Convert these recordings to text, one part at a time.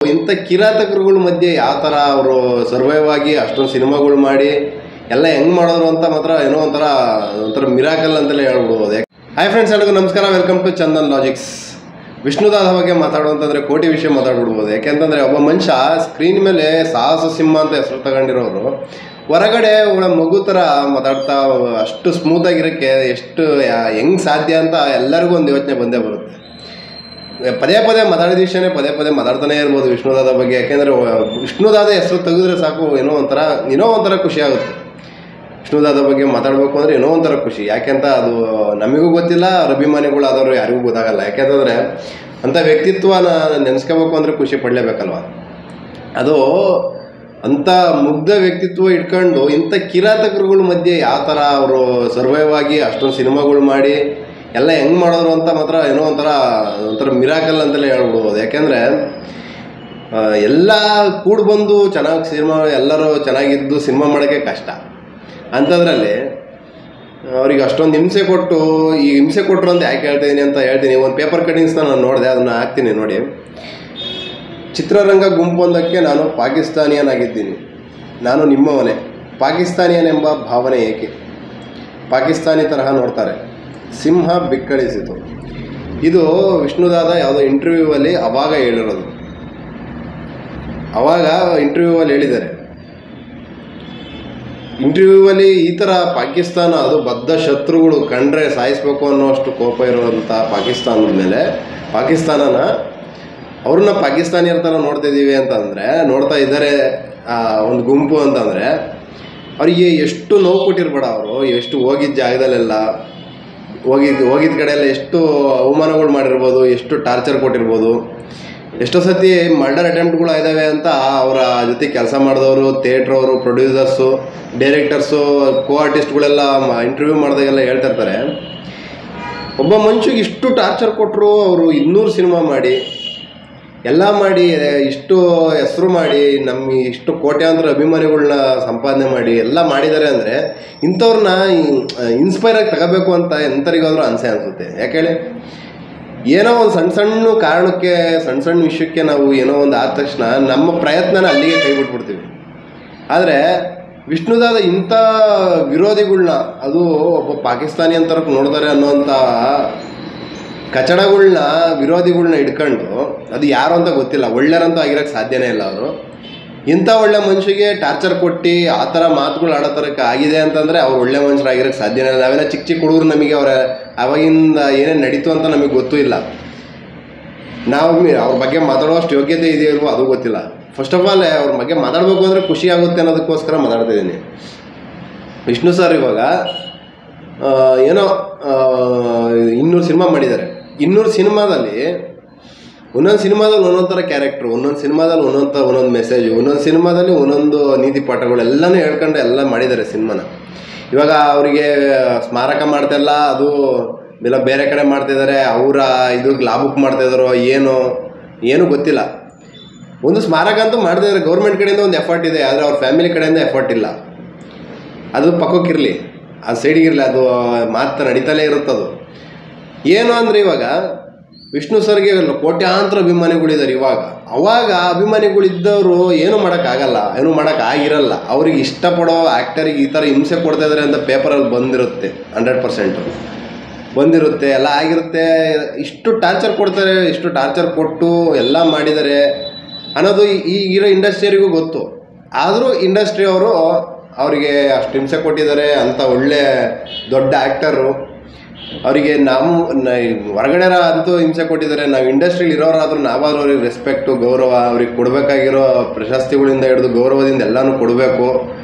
ಇಂಥ ಕಿರಾತಕರುಗಳ ಮಧ್ಯೆ ಯಾವ ಥರ ಅವರು ಸರ್ವೈವ್ ಆಗಿ ಅಷ್ಟೊಂದು ಸಿನಿಮಾಗಳು ಮಾಡಿ ಎಲ್ಲ ಹೆಂಗೆ ಮಾಡೋರು ಅಂತ ಮಾತ್ರ ಏನೋ ಒಂಥರ ಒಂಥರ ಮಿರಾಕಲ್ ಅಂತಲೇ ಹೇಳ್ಬೋದು ಹಾಯ್ ಫ್ರೆಂಡ್ಸ್ ಎಲ್ಲರಿಗೂ ನಮಸ್ಕಾರ ವೆಲ್ಕಮ್ ಟು ಚಂದನ್ ಲಾಜಿಕ್ಸ್ ವಿಷ್ಣುದಾದ ಬಗ್ಗೆ ಮಾತಾಡುವಂತಂದ್ರೆ ಕೋಟಿ ವಿಷಯ ಮಾತಾಡ್ಬಿಡ್ಬೋದು ಯಾಕೆಂತಂದ್ರೆ ಒಬ್ಬ ಮನುಷ್ಯ ಸ್ಕ್ರೀನ್ ಮೇಲೆ ಸಾಹಸ ಸಿಂಹ ಅಂತ ಹೆಸರು ತಗೊಂಡಿರೋರು ಹೊರಗಡೆ ಒಳ ಮಗು ಥರ ಮಾತಾಡ್ತಾ ಅಷ್ಟು ಸ್ಮೂತ್ ಆಗಿರೋಕ್ಕೆ ಎಷ್ಟು ಯಾ- ಹೆಂಗ್ ಸಾಧ್ಯ ಅಂತ ಎಲ್ಲರಿಗೂ ಒಂದು ಯೋಚನೆ ಬಂದೇ ಬರುತ್ತೆ ಪದೇ ಪದೇ ಮಾತಾಡಿದ ವಿಷಯನೇ ಪದೇ ಪದೇ ಮಾತಾಡ್ತಾನೆ ಇರ್ಬೋದು ವಿಷ್ಣುದಾದ ಬಗ್ಗೆ ಯಾಕೆಂದರೆ ವಿಷ್ಣುದಾದ ಹೆಸರು ತೆಗೆದ್ರೆ ಸಾಕು ಏನೋ ಒಂಥರ ಏನೋ ಒಂಥರ ಖುಷಿ ಆಗುತ್ತೆ ವಿಷ್ಣುದಾದ ಬಗ್ಗೆ ಮಾತಾಡಬೇಕು ಅಂದರೆ ಏನೋ ಒಂಥರ ಖುಷಿ ಯಾಕೆಂತ ಅದು ನಮಗೂ ಗೊತ್ತಿಲ್ಲ ಅವ್ರ ಅಭಿಮಾನಿಗಳು ಆದವರು ಯಾರಿಗೂ ಗೊತ್ತಾಗಲ್ಲ ಯಾಕೆಂತಂದರೆ ಅಂಥ ವ್ಯಕ್ತಿತ್ವನ ನೆನೆಸ್ಕೋಬೇಕು ಅಂದರೆ ಖುಷಿ ಪಡಲೇಬೇಕಲ್ವ ಅದು ಅಂಥ ಮುಗ್ಧ ವ್ಯಕ್ತಿತ್ವ ಇಟ್ಕೊಂಡು ಇಂಥ ಕಿರಾತಕರುಗಳ ಮಧ್ಯೆ ಯಾವ ಥರ ಅವರು ಸರ್ವೈವ್ ಆಗಿ ಅಷ್ಟೊಂದು ಸಿನಿಮಾಗಳು ಮಾಡಿ ಎಲ್ಲ ಹೆಂಗೆ ಮಾಡೋರು ಅಂತ ಮಾತ್ರ ಏನೋ ಒಂಥರ ಒಂಥರ ಮಿರಾಕಲ್ ಅಂತಲೇ ಹೇಳ್ಬಿಡ್ಬೋದು ಯಾಕೆಂದರೆ ಎಲ್ಲ ಕೂಡಿ ಬಂದು ಚೆನ್ನಾಗಿ ಸಿನಿಮಾ ಎಲ್ಲರೂ ಚೆನ್ನಾಗಿದ್ದು ಸಿನಿಮಾ ಮಾಡೋಕ್ಕೆ ಕಷ್ಟ ಅಂಥದ್ರಲ್ಲಿ ಅವ್ರಿಗೆ ಅಷ್ಟೊಂದು ಹಿಂಸೆ ಕೊಟ್ಟು ಈ ಹಿಂಸೆ ಕೊಟ್ಟರು ಅಂತ ಯಾಕೆ ಹೇಳ್ತಿದ್ದೀನಿ ಅಂತ ಹೇಳ್ತೀನಿ ಒಂದು ಪೇಪರ್ ಕಟಿಂಗ್ಸ್ನ ನಾನು ನೋಡಿದೆ ಅದನ್ನು ಹಾಕ್ತೀನಿ ನೋಡಿ ಚಿತ್ರರಂಗ ಗುಂಪೊಂದಕ್ಕೆ ನಾನು ಪಾಕಿಸ್ತಾನಿಯನಾಗಿದ್ದೀನಿ ನಾನು ನಿಮ್ಮವನೇ ಪಾಕಿಸ್ತಾನಿಯನೆಂಬ ಭಾವನೆ ಏಕೆ ಪಾಕಿಸ್ತಾನಿ ತರಹ ನೋಡ್ತಾರೆ ಸಿಂಹ ಬಿಕ್ಕಳಿಸಿತು ಇದು ವಿಷ್ಣುದಾದ ಯಾವುದೋ ಇಂಟರ್ವ್ಯೂವಲ್ಲಿ ಅವಾಗ ಹೇಳಿರೋದು ಅವಾಗ ಇಂಟರ್ವ್ಯೂವಲ್ಲಿ ಹೇಳಿದ್ದಾರೆ ಇಂಟರ್ವ್ಯೂವಲ್ಲಿ ಈ ಥರ ಪಾಕಿಸ್ತಾನ ಅದು ಬದ್ಧ ಶತ್ರುಗಳು ಕಂಡ್ರೆ ಸಾಯಿಸ್ಬೇಕು ಅನ್ನೋಷ್ಟು ಕೋಪ ಇರುವಂಥ ಪಾಕಿಸ್ತಾನದ ಮೇಲೆ ಪಾಕಿಸ್ತಾನನ ಅವ್ರನ್ನ ಪಾಕಿಸ್ತಾನಿಯರ ಥರ ನೋಡ್ತಿದ್ದೀವಿ ಅಂತಂದರೆ ನೋಡ್ತಾ ಇದ್ದಾರೆ ಒಂದು ಗುಂಪು ಅಂತಂದರೆ ಅವರಿಗೆ ಎಷ್ಟು ನೋವು ಕೊಟ್ಟಿರ್ಬೇಡ ಅವರು ಎಷ್ಟು ಹೋಗಿದ್ದ ಜಾಗದಲ್ಲೆಲ್ಲ ಹೋಗಿದ್ದು ಹೋಗಿದ್ದ ಕಡೆ ಎಲ್ಲ ಎಷ್ಟು ಅವಮಾನಗಳು ಮಾಡಿರ್ಬೋದು ಎಷ್ಟು ಟಾರ್ಚರ್ ಕೊಟ್ಟಿರ್ಬೋದು ಎಷ್ಟೋ ಸತಿ ಮರ್ಡರ್ ಅಟೆಂಪ್ಟ್ಗಳು ಇದ್ದಾವೆ ಅಂತ ಅವರ ಜೊತೆ ಕೆಲಸ ಮಾಡಿದವರು ಥಿಯೇಟ್ರವರು ಪ್ರೊಡ್ಯೂಸರ್ಸು ಡೈರೆಕ್ಟರ್ಸು ಕೋ ಆರ್ಟಿಸ್ಟ್ಗಳೆಲ್ಲ ಇಂಟರ್ವ್ಯೂ ಮಾಡಿದಾಗೆಲ್ಲ ಹೇಳ್ತಿರ್ತಾರೆ ಒಬ್ಬ ಮನುಷ್ಯಗೆ ಇಷ್ಟು ಟಾರ್ಚರ್ ಕೊಟ್ಟರು ಅವರು ಇನ್ನೂರು ಸಿನಿಮಾ ಮಾಡಿ ಎಲ್ಲ ಮಾಡಿ ಇಷ್ಟು ಹೆಸರು ಮಾಡಿ ನಮ್ಮ ಇಷ್ಟು ಕೋಟ್ಯಾಂತರ ಅಭಿಮಾನಿಗಳನ್ನ ಸಂಪಾದನೆ ಮಾಡಿ ಎಲ್ಲ ಮಾಡಿದ್ದಾರೆ ಅಂದರೆ ಇಂಥವ್ರನ್ನ ಇನ್ಸ್ಪೈರ್ ಆಗಿ ತಗೋಬೇಕು ಅಂತ ಎಂಥರಿಗಾದ್ರೂ ಅನ್ಸೆ ಅನಿಸುತ್ತೆ ಯಾಕೆ ಹೇಳಿ ಏನೋ ಒಂದು ಸಣ್ಣ ಸಣ್ಣ ಕಾರಣಕ್ಕೆ ಸಣ್ಣ ಸಣ್ಣ ವಿಷಯಕ್ಕೆ ನಾವು ಏನೋ ಒಂದು ಆದ ತಕ್ಷಣ ನಮ್ಮ ಪ್ರಯತ್ನನ ಅಲ್ಲಿಗೆ ಕೈ ಬಿಟ್ಬಿಡ್ತೀವಿ ಆದರೆ ವಿಷ್ಣುದಾದ ಇಂಥ ವಿರೋಧಿಗಳ್ನ ಅದು ಒಬ್ಬ ಪಾಕಿಸ್ತಾನಿ ಅಂತ ನೋಡ್ತಾರೆ ಅನ್ನೋಂಥ ಕಚಡಗಳ್ನ ವಿರೋಧಿಗಳ್ನ ಇಟ್ಕೊಂಡು ಅದು ಯಾರು ಅಂತ ಗೊತ್ತಿಲ್ಲ ಒಳ್ಳೆಯರಂತೂ ಆಗಿರೋಕ್ಕೆ ಸಾಧ್ಯನೇ ಇಲ್ಲ ಅವರು ಇಂಥ ಒಳ್ಳೆ ಮನುಷ್ಯಗೆ ಟಾರ್ಚರ್ ಕೊಟ್ಟು ಆ ಥರ ಮಾತುಗಳು ಆಡೋ ಥರಕ್ಕೆ ಆಗಿದೆ ಅಂತಂದರೆ ಅವ್ರು ಒಳ್ಳೆ ಮನುಷ್ಯರಾಗಿರೋಕ್ಕೆ ಸಾಧ್ಯನೇ ಇಲ್ಲ ನಾವೆಲ್ಲ ಚಿಕ್ಕ ಚಿಕ್ಕ ಹುಡುಗರು ನಮಗೆ ಅವರ ಅವಾಗಿಂದ ಏನೇನು ನಡೀತು ಅಂತ ನಮಗೆ ಗೊತ್ತೂ ಇಲ್ಲ ನಾವು ಮಿ- ಅವ್ರ ಬಗ್ಗೆ ಮಾತಾಡುವಷ್ಟು ಯೋಗ್ಯತೆ ಇದೆಯೋ ಇಲ್ವೋ ಅದು ಗೊತ್ತಿಲ್ಲ ಫಸ್ಟ್ ಆಫ್ ಆಲ್ ಅವ್ರ ಬಗ್ಗೆ ಮಾತಾಡಬೇಕು ಅಂದರೆ ಖುಷಿ ಆಗುತ್ತೆ ಅನ್ನೋದಕ್ಕೋಸ್ಕರ ಮಾತಾಡ್ತಿದ್ದೀನಿ ವಿಷ್ಣು ಸರ್ ಇವಾಗ ಆ, ಏನೋ ಆ, ಇನ್ನೂರು ಸಿನಿಮಾ ಮಾಡಿದ್ದಾರೆ ಇನ್ನೂರು ಸಿನಿಮಾದಲ್ಲಿ ಒಂದೊಂದು ಸಿನಿಮಾದಲ್ಲಿ ಒಂದೊಂದು ಥರ ಕ್ಯಾರೆಕ್ಟ್ರು ಒಂದೊಂದು ಸಿನಿಮಾದಲ್ಲಿ ಒಂದೊಂದು ಥರ ಒಂದೊಂದು ಮೆಸೇಜು ಒಂದೊಂದು ಸಿನಿಮಾದಲ್ಲಿ ಒಂದೊಂದು ನೀತಿ ಪಾಠಗಳು ಎಲ್ಲನೂ ಹೇಳ್ಕೊಂಡು ಎಲ್ಲ ಮಾಡಿದ್ದಾರೆ ಸಿನಿಮಾನ ಇವಾಗ ಅವರಿಗೆ ಸ್ಮಾರಕ ಮಾಡ್ತಿಲ್ಲ ಅದು ಇಲ್ಲ ಬೇರೆ ಕಡೆ ಮಾಡ್ತಿದ್ದಾರೆ ಅವರ ಇದು ಲಾಭಕ್ಕೆ ಮಾಡ್ತಾಯಿದ್ದಾರೋ ಏನು ಏನೂ ಗೊತ್ತಿಲ್ಲ ಒಂದು ಸ್ಮಾರಕ ಅಂತೂ ಮಾಡ್ತಿದ್ದಾರೆ ಗೌರ್ಮೆಂಟ್ ಕಡೆಯಿಂದ ಒಂದು ಎಫರ್ಟ್ ಇದೆ ಆದರೆ ಅವ್ರ ಫ್ಯಾಮಿಲಿ ಕಡೆಯಿಂದ ಎಫರ್ಟ್ ಇಲ್ಲ ಅದು ಪಕ್ಕಕ್ಕಿರಲಿ ಅದು ಸೈಡಿಗಿರಲಿ ಅದು ಮಾತ್ರ ನಡೀತಲೇ ಇರುತ್ತದು ಏನು ಅಂದರೆ ಇವಾಗ ವಿಷ್ಣು ಸರ್ಗೆ ಕೋಟ್ಯಾಂತರ ಅಭಿಮಾನಿಗಳಿದ್ದಾರೆ ಇವಾಗ ಅವಾಗ ಅಭಿಮಾನಿಗಳಿದ್ದವರು ಏನು ಮಾಡೋಕ್ಕಾಗಲ್ಲ ಏನು ಮಾಡೋಕ್ಕಾಗಿರಲ್ಲ ಅವ್ರಿಗೆ ಇಷ್ಟಪಡೋ ಆ್ಯಕ್ಟರಿಗೆ ಈ ಥರ ಹಿಂಸೆ ಕೊಡ್ತಾ ಇದ್ದಾರೆ ಅಂತ ಪೇಪರಲ್ಲಿ ಬಂದಿರುತ್ತೆ ಹಂಡ್ರೆಡ್ ಪರ್ಸೆಂಟು ಬಂದಿರುತ್ತೆ ಎಲ್ಲ ಆಗಿರುತ್ತೆ ಇಷ್ಟು ಟಾರ್ಚರ್ ಕೊಡ್ತಾರೆ ಇಷ್ಟು ಟಾರ್ಚರ್ ಕೊಟ್ಟು ಎಲ್ಲ ಮಾಡಿದ್ದಾರೆ ಅನ್ನೋದು ಈ- ಈಗಿರೋ ಇಂಡಸ್ಟ್ರಿಯರಿಗೂ ಗೊತ್ತು ಆದರೂ ಇಂಡಸ್ಟ್ರಿ ಅವರು ಅವರಿಗೆ ಅಷ್ಟು ಹಿಂಸೆ ಕೊಟ್ಟಿದ್ದಾರೆ ಅಂತ ಒಳ್ಳೆ ದೊಡ್ಡ ಆ್ಯಕ್ಟರು ಅವರಿಗೆ ನಮ್ಮ ನ- ಹೊರಗಡೆ ಅಂತೂ ಹಿಂಸೆ ಕೊಟ್ಟಿದ್ದಾರೆ ನಾವು ಇಂಡಸ್ಟ್ರಿಲಿ ಇರೋರಾದ್ರೂ ನಾವಾದ್ರೂ ಅವ್ರಿಗೆ ರೆಸ್ಪೆಕ್ಟು ಗೌರವ ಅವ್ರಿಗೆ ಕೊಡಬೇಕಾಗಿರೋ ಪ್ರಶಸ್ತಿಗಳಿಂದ ಹಿಡಿದು ಗೌರವದಿಂದ ಎಲ್ಲನೂ ಕೊಡಬೇಕು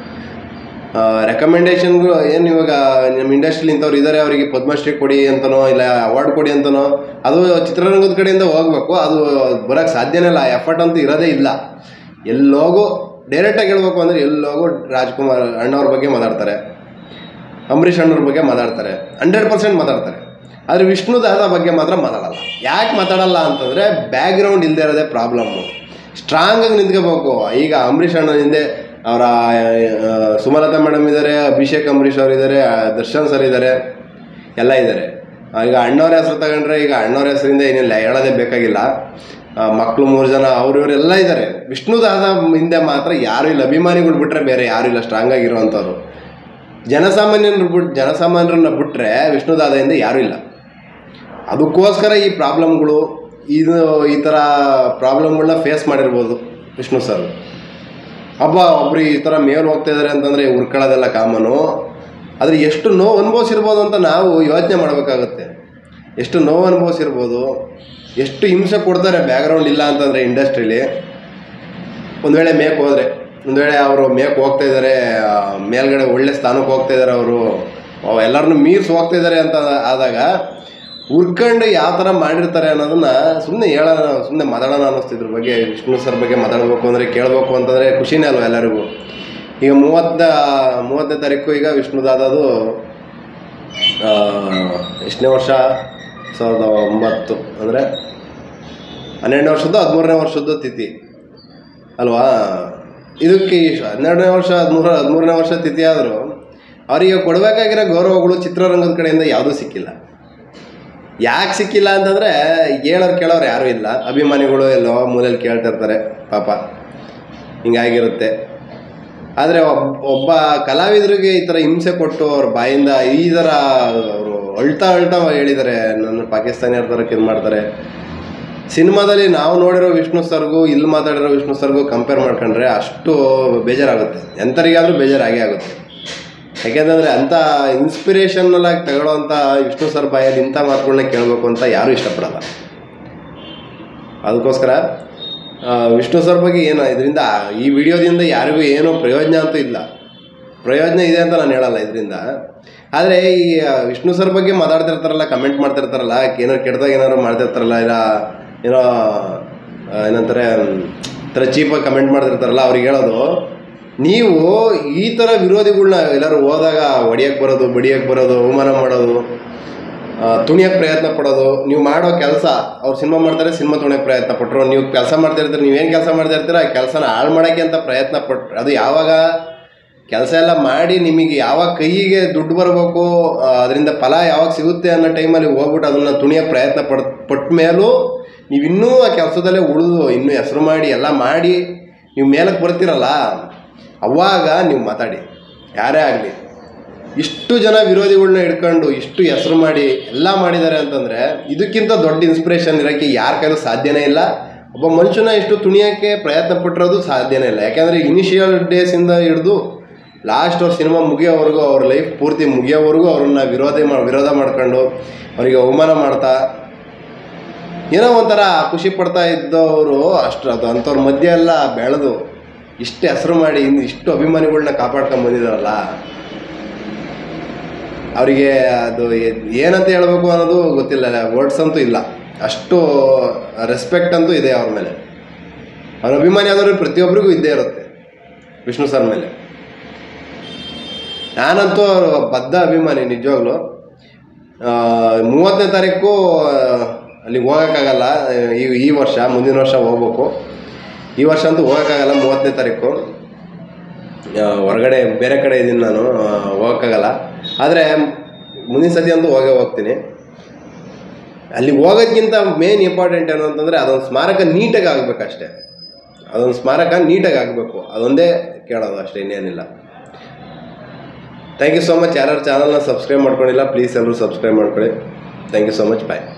ರೆಕಮೆಂಡೇಶನ್ಗಳು ಏನು ಇವಾಗ ನಮ್ಮ ಇಂಡಸ್ಟ್ರಿಲಿ ಇಂಥವ್ರು ಇದ್ದಾರೆ ಅವರಿಗೆ ಪದ್ಮಶ್ರೀ ಕೊಡಿ ಅಂತನೋ ಇಲ್ಲ ಅವಾರ್ಡ್ ಕೊಡಿ ಅಂತನೋ ಅದು ಚಿತ್ರರಂಗದ ಕಡೆಯಿಂದ ಹೋಗ್ಬೇಕು ಅದು ಬರೋಕ್ಕೆ ಸಾಧ್ಯನೇ ಇಲ್ಲ ಎಫರ್ಟ್ ಅಂತೂ ಇರೋದೇ ಇಲ್ಲ ಎಲ್ಲೋಗೋ ಡೈರೆಕ್ಟಾಗಿ ಹೇಳ್ಬೇಕು ಅಂದರೆ ಎಲ್ಲೋಗೋ ರಾಜ್ಕುಮಾರ್ ಅಣ್ಣವ್ರ ಬಗ್ಗೆ ಮಾತಾಡ್ತಾರೆ ಅಂಬರೀಷ್ ಅಣ್ಣವ್ರ ಬಗ್ಗೆ ಮಾತಾಡ್ತಾರೆ ಹಂಡ್ರೆಡ್ ಪರ್ಸೆಂಟ್ ಮಾತಾಡ್ತಾರೆ ಆದರೆ ವಿಷ್ಣು ದಾದ ಬಗ್ಗೆ ಮಾತ್ರ ಮಾತಾಡಲ್ಲ ಯಾಕೆ ಮಾತಾಡಲ್ಲ ಅಂತಂದರೆ ಬ್ಯಾಕ್ಗ್ರೌಂಡ್ ಇಲ್ಲದೆ ಇರೋದೇ ಪ್ರಾಬ್ಲಮ್ಮು ಸ್ಟ್ರಾಂಗಾಗಿ ನಿಂತ್ಕೋಬೇಕು ಈಗ ಅಂಬರೀಷ್ ಅಣ್ಣ ಹಿಂದೆ ಅವರ ಸುಮಲತಾ ಮೇಡಮ್ ಇದ್ದಾರೆ ಅಭಿಷೇಕ್ ಅಂಬರೀಷ್ ಅವರು ಇದ್ದಾರೆ ದರ್ಶನ್ ಸರ್ ಇದ್ದಾರೆ ಎಲ್ಲ ಇದ್ದಾರೆ ಈಗ ಅಣ್ಣವ್ರ ಹೆಸರು ತಗೊಂಡ್ರೆ ಈಗ ಅಣ್ಣವ್ರ ಹೆಸರಿಂದ ಏನಿಲ್ಲ ಹೇಳೋದೇ ಬೇಕಾಗಿಲ್ಲ ಮಕ್ಕಳು ಮೂರು ಜನ ಅವ್ರು ಇವರೆಲ್ಲ ಇದ್ದಾರೆ ವಿಷ್ಣುದಾದ ಹಿಂದೆ ಮಾತ್ರ ಯಾರು ಇಲ್ಲ ಅಭಿಮಾನಿಗಳು ಬಿಟ್ಟರೆ ಬೇರೆ ಯಾರು ಇಲ್ಲ ಸ್ಟ್ರಾಂಗ್ ಆಗಿರುವಂಥವ್ರು ಜನಸಾಮಾನ್ಯರು ಬಿಟ್ಟು ಜನಸಾಮಾನ್ಯರನ್ನ ಬಿಟ್ಟರೆ ವಿಷ್ಣುದಾದ ಹಿಂದೆ ಯಾರೂ ಇಲ್ಲ ಅದಕ್ಕೋಸ್ಕರ ಈ ಪ್ರಾಬ್ಲಮ್ಗಳು ಇದು ಈ ಥರ ಪ್ರಾಬ್ಲಮ್ಗಳನ್ನ ಫೇಸ್ ಮಾಡಿರ್ಬೋದು ವಿಷ್ಣು ಸರ್ ಹಬ್ಬ ಒಬ್ರು ಈ ಥರ ಮೇಲ್ ಹೋಗ್ತಾ ಇದ್ದಾರೆ ಅಂತಂದರೆ ಉರ್ಕೊಳ್ಳೋದೆಲ್ಲ ಕಾಮನು ಆದರೆ ಎಷ್ಟು ನೋವು ಅನುಭವಿಸಿರ್ಬೋದು ಅಂತ ನಾವು ಯೋಚನೆ ಮಾಡಬೇಕಾಗುತ್ತೆ ಎಷ್ಟು ನೋವು ಅನುಭವಿಸಿರ್ಬೋದು ಎಷ್ಟು ಹಿಂಸೆ ಕೊಡ್ತಾರೆ ಬ್ಯಾಕ್ಗ್ರೌಂಡ್ ಇಲ್ಲ ಅಂತಂದರೆ ಇಂಡಸ್ಟ್ರೀಲಿ ಒಂದು ವೇಳೆ ಮೇಕ್ ಹೋದರೆ ಒಂದು ವೇಳೆ ಅವರು ಮೇಕ್ ಹೋಗ್ತಾ ಇದ್ದಾರೆ ಆ, ಮೇಲ್ಗಡೆ ಒಳ್ಳೆ ಸ್ಥಾನಕ್ಕೆ ಹೋಗ್ತಾ ಇದ್ದಾರೆ ಅವರು ಎಲ್ಲರನ್ನೂ ಮೀರ್ಸಿ ಹೋಗ್ತಾ ಇದ್ದಾರೆ ಅಂತ ಆದಾಗ ಉರ್ಕೊಂಡು ಯಾವ ಥರ ಮಾಡಿರ್ತಾರೆ ಅನ್ನೋದನ್ನ ಸುಮ್ಮನೆ ಹೇಳೋಣ ಸುಮ್ಮನೆ ಮಾತಾಡೋಣ ಅನ್ನಿಸ್ತಿದ್ರ ಬಗ್ಗೆ ವಿಷ್ಣು ಸರ್ ಬಗ್ಗೆ ಮಾತಾಡಬೇಕು ಅಂದರೆ ಕೇಳಬೇಕು ಅಂತಂದರೆ ಖುಷಿನೇ ಅಲ್ವ ಎಲ್ಲರಿಗೂ ಈಗ ಮೂವತ್ತ ಮೂವತ್ತನೇ ತಾರೀಕು ಈಗ ವಿಷ್ಣುದಾದದು ಆ, ಎಷ್ಟನೇ ವರ್ಷ ಸಾವಿರದ ಒಂಬತ್ತು ಅಂದರೆ ಹನ್ನೆರಡನೇ ವರ್ಷದ್ದು ಹದಿಮೂರನೇ ವರ್ಷದ್ದು ತಿಥಿ ಅಲ್ವಾ ಇದಕ್ಕೆ ಈ ಹನ್ನೆರಡನೇ ವರ್ಷ ಹದಿಮೂರ ಹದಿಮೂರನೇ ವರ್ಷ ತಿಥಿ ಆದರೂ ಅವರಿಗೆ ಕೊಡಬೇಕಾಗಿರೋ ಗೌರವಗಳು ಚಿತ್ರರಂಗದ ಕಡೆಯಿಂದ ಯಾವುದೂ ಸಿಕ್ಕಿಲ್ಲ ಯಾಕೆ ಸಿಕ್ಕಿಲ್ಲ ಅಂತಂದರೆ ಹೇಳೋರು ಕೇಳೋರು ಯಾರೂ ಇಲ್ಲ ಅಭಿಮಾನಿಗಳು ಎಲ್ಲೋ ಮೂಲೆಯಲ್ಲಿ ಕೇಳ್ತಿರ್ತಾರೆ ಪಾಪ ಹಿಂಗಾಗಿರುತ್ತೆ ಆದರೆ ಒಬ್ಬ ಕಲಾವಿದರಿಗೆ ಈ ಥರ ಹಿಂಸೆ ಕೊಟ್ಟು ಅವ್ರ ಬಾಯಿಂದ ಈ ಥರ ಅವರು ಅಳ್ತಾ ಅಳ್ತಾ ಹೇಳಿದ್ದಾರೆ ನನ್ನ ಪಾಕಿಸ್ತಾನಿಯವ್ರ ಥರಕ್ಕೆ ಇದು ಮಾಡ್ತಾರೆ ಸಿನಿಮಾದಲ್ಲಿ ನಾವು ನೋಡಿರೋ ವಿಷ್ಣು ಸರ್ಗೂ ಇಲ್ಲಿ ಮಾತಾಡಿರೋ ವಿಷ್ಣು ಸರ್ಗೂ ಕಂಪೇರ್ ಮಾಡ್ಕೊಂಡ್ರೆ ಅಷ್ಟು ಬೇಜಾರಾಗುತ್ತೆ ಎಂಥರಿಗಾದ್ರೂ ಬೇಜಾರಾಗೇ ಆಗುತ್ತೆ ಯಾಕೆಂತಂದರೆ ಅಂಥ ಇನ್ಸ್ಪಿರೇಷನಲ್ ಆಗಿ ತಗೊಳ್ಳೋವಂಥ ವಿಷ್ಣು ಸರ್ ಬಾಯಲ್ಲಿ ಇಂಥ ಮಾತುಗಳನ್ನ ಕೇಳಬೇಕು ಅಂತ ಯಾರೂ ಇಷ್ಟಪಡಲ್ಲ ಅದಕ್ಕೋಸ್ಕರ ಆ, ವಿಷ್ಣು ಸರ್ ಬಗ್ಗೆ ಏನು ಇದರಿಂದ ಈ ವಿಡಿಯೋದಿಂದ ಯಾರಿಗೂ ಏನೂ ಪ್ರಯೋಜನ ಅಂತೂ ಇಲ್ಲ ಪ್ರಯೋಜನ ಇದೆ ಅಂತ ನಾನು ಹೇಳಲ್ಲ ಇದರಿಂದ ಆದರೆ ಈ ಆ, ವಿಷ್ಣು ಸರ್ ಬಗ್ಗೆ ಮಾತಾಡ್ತಿರ್ತಾರಲ್ಲ ಕಮೆಂಟ್ ಮಾಡ್ತಿರ್ತಾರಲ್ಲ ಏನಾರು ಕೆಟ್ಟದಾಗ ಏನಾದ್ರು ಮಾಡ್ತಿರ್ತಾರಲ್ಲ ಇಲ್ಲ ಏನೋ ಆ, ಏನಂತಾರೆ ಮ್, ಥರ ಚೀಪಾಗಿ ಕಮೆಂಟ್ ಮಾಡ್ತಿರ್ತಾರಲ್ಲ ಅವ್ರಿಗೆ ಹೇಳೋದು ನೀವು ಈ ಥರ ವಿರೋಧಿಗಳ್ನ ಎಲ್ಲರೂ ಹೋದಾಗ ಹೊಡಿಯಕ್ಕೆ ಬರೋದು ಬಡಿಯಕ್ಕೆ ಬರೋದು ಅವಮಾನ ಮಾಡೋದು ತುಣಿಯೋಕ್ಕೆ ಪ್ರಯತ್ನ ಪಡೋದು ನೀವು ಮಾಡೋ ಕೆಲಸ ಅವ್ರು ಸಿನಿಮಾ ಮಾಡ್ತಾರೆ ಸಿನಿಮಾ ತುಣಿಯೋಕ್ಕೆ ಪ್ರಯತ್ನ ಪಟ್ಟರು ನೀವು ಕೆಲಸ ಮಾಡ್ತಾ ಇರ್ತೀರಿ ನೀವೇನು ಕೆಲಸ ಮಾಡ್ತಾ ಇರ್ತೀರ ಆ ಕೆಲಸನ ಹಾಳು ಮಾಡೋಕ್ಕೆ ಅಂತ ಪ್ರಯತ್ನ ಪಟ್ರು ಅದು ಯಾವಾಗ ಕೆಲಸ ಎಲ್ಲ ಮಾಡಿ ನಿಮಗೆ ಯಾವಾಗ ಕೈಗೆ ದುಡ್ಡು ಬರಬೇಕು ಅದರಿಂದ ಫಲ ಯಾವಾಗ ಸಿಗುತ್ತೆ ಅನ್ನೋ ಟೈಮಲ್ಲಿ ಹೋಗ್ಬಿಟ್ಟು ಅದನ್ನು ತುಣಿಯೋಕ್ಕೆ ಪ್ರಯತ್ನ ಪಡ್ ಪಟ್ಟ ಮೇಲೂ ನೀವು ಇನ್ನೂ ಆ ಕೆಲಸದಲ್ಲೇ ಉಳಿದು ಇನ್ನೂ ಹೆಸರು ಮಾಡಿ ಎಲ್ಲ ಮಾಡಿ ನೀವು ಮೇಲಕ್ಕೆ ಬರ್ತೀರಲ್ಲ ಅವಾಗ ನೀವು ಮಾತಾಡಿ ಯಾರೇ ಆಗಲಿ ಇಷ್ಟು ಜನ ವಿರೋಧಿಗಳನ್ನ ಹಿಡ್ಕೊಂಡು ಇಷ್ಟು ಹೆಸರು ಮಾಡಿ ಎಲ್ಲ ಮಾಡಿದ್ದಾರೆ ಅಂತಂದರೆ ಇದಕ್ಕಿಂತ ದೊಡ್ಡ ಇನ್ಸ್ಪಿರೇಷನ್ ಇರೋಕ್ಕೆ ಯಾರ ಕೈಲೂ ಸಾಧ್ಯನೇ ಇಲ್ಲ ಒಬ್ಬ ಮನುಷ್ಯನ ಇಷ್ಟು ತುಣಿಯೋಕ್ಕೆ ಪ್ರಯತ್ನ ಪಟ್ಟಿರೋದು ಸಾಧ್ಯನೇ ಇಲ್ಲ ಯಾಕೆಂದರೆ ಇನಿಷಿಯಲ್ ಡೇಸಿಂದ ಹಿಡಿದು ಲಾಸ್ಟ್ ಅವ್ರ ಸಿನಿಮಾ ಮುಗಿಯೋವರೆಗೂ ಅವ್ರ ಲೈಫ್ ಪೂರ್ತಿ ಮುಗಿಯೋವರೆಗೂ ಅವ್ರನ್ನ ವಿರೋಧ ಮಾ ವಿರೋಧ ಮಾಡ್ಕೊಂಡು ಅವರಿಗೆ ಅವಮಾನ ಮಾಡ್ತಾ ಏನೋ ಒಂಥರ ಖುಷಿ ಪಡ್ತಾ ಇದ್ದವರು ಅಷ್ಟು ಅದು ಅಂಥವ್ರ ಮಧ್ಯೆ ಎಲ್ಲ ಬೆಳೆದು ಇಷ್ಟು ಹೆಸರು ಮಾಡಿ ಇನ್ನು ಇಷ್ಟು ಅಭಿಮಾನಿಗಳನ್ನ ಕಾಪಾಡ್ಕೊಂಡು ಬಂದಿದ್ದಾರಲ್ಲ ಅವರಿಗೆ ಅದು ಏ- ಏನಂತ ಹೇಳಬೇಕು ಅನ್ನೋದು ಗೊತ್ತಿಲ್ಲ ವರ್ಡ್ಸ್ ಅಂತೂ ಇಲ್ಲ ಅಷ್ಟು ರೆಸ್ಪೆಕ್ಟ್ ಅಂತೂ ಇದೆ ಅವ್ರ ಮೇಲೆ ಅವ್ರ ಅಭಿಮಾನಿ ಆದವರು ಪ್ರತಿಯೊಬ್ಬರಿಗೂ ಇದ್ದೇ ಇರುತ್ತೆ ವಿಷ್ಣು ಸರ್ ಮೇಲೆ ನಾನಂತೂ ಅವ್ರ ಬದ್ಧ ಅಭಿಮಾನಿ ನಿಜವಾಗ್ಲು ಆ, ಮೂವತ್ತನೇ ತಾರೀಕು ಆ, ಅಲ್ಲಿಗೆ ಹೋಗೋಕ್ಕಾಗಲ್ಲ ಈ ಈ ವರ್ಷ ಮುಂದಿನ ವರ್ಷ ಹೋಗ್ಬೇಕು ಈ ವರ್ಷ ಅಂತೂ ಹೋಗೋಕ್ಕಾಗಲ್ಲ ಮೂವತ್ತನೇ ತಾರೀಕು ಆ, ಹೊರಗಡೆ ಬೇರೆ ಕಡೆ ಇದ್ದೀನಿ ನಾನು ಆ, ಹೋಗೋಕ್ಕಾಗಲ್ಲ ಆದರೆ ಮುಂದಿನ ಸತಿ ಅಂತೂ ಹೋಗೇ ಹೋಗ್ತೀನಿ ಅಲ್ಲಿ ಹೋಗೋದ್ಕಿಂತ ಮೇನ್ ಇಂಪಾರ್ಟೆಂಟ್ ಏನು ಅಂತಂದರೆ ಅದೊಂದು ಸ್ಮಾರಕ ನೀಟಾಗಿ ಆಗಬೇಕಷ್ಟೇ ಅದೊಂದು ಸ್ಮಾರಕ ನೀಟಾಗಿ ಆಗಬೇಕು ಅದೊಂದೇ ಕೇಳೋದು ಅಷ್ಟೇ ಇನ್ನೇನಿಲ್ಲ ಥ್ಯಾಂಕ್ ಯು ಸೊ ಮಚ್ ಯಾರ್ಯಾರು ಚಾನಲ್ನ ಸಬ್ಸ್ಕ್ರೈಬ್ ಮಾಡ್ಕೊಂಡಿಲ್ಲ ಪ್ಲೀಸ್ ಎಲ್ಲರೂ ಸಬ್ಸ್ಕ್ರೈಬ್ ಮಾಡ್ಕೊಳ್ಳಿ thank you so much bye